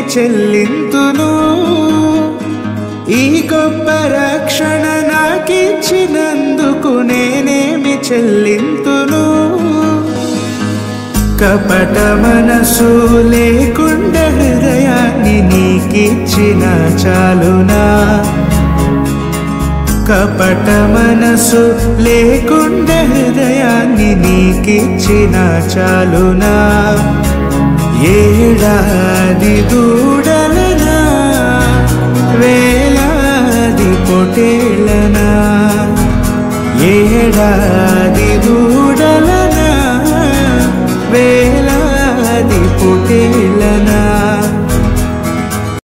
చెల్లింతును ఈ గొప్ప రక్షణ నాకిచ్చినందుకు నేనేమి చెల్లింతును కపట మనసు లేకుండా హృదయాన్ని నీకిచ్చిన చాలునా కపట మనసు లేకుండా హృదయాన్ని నీకిచ్చిన చాలునా ఏడాది దూడలనా వేలాది పొటేళ్ళనా ఏడాది దూడ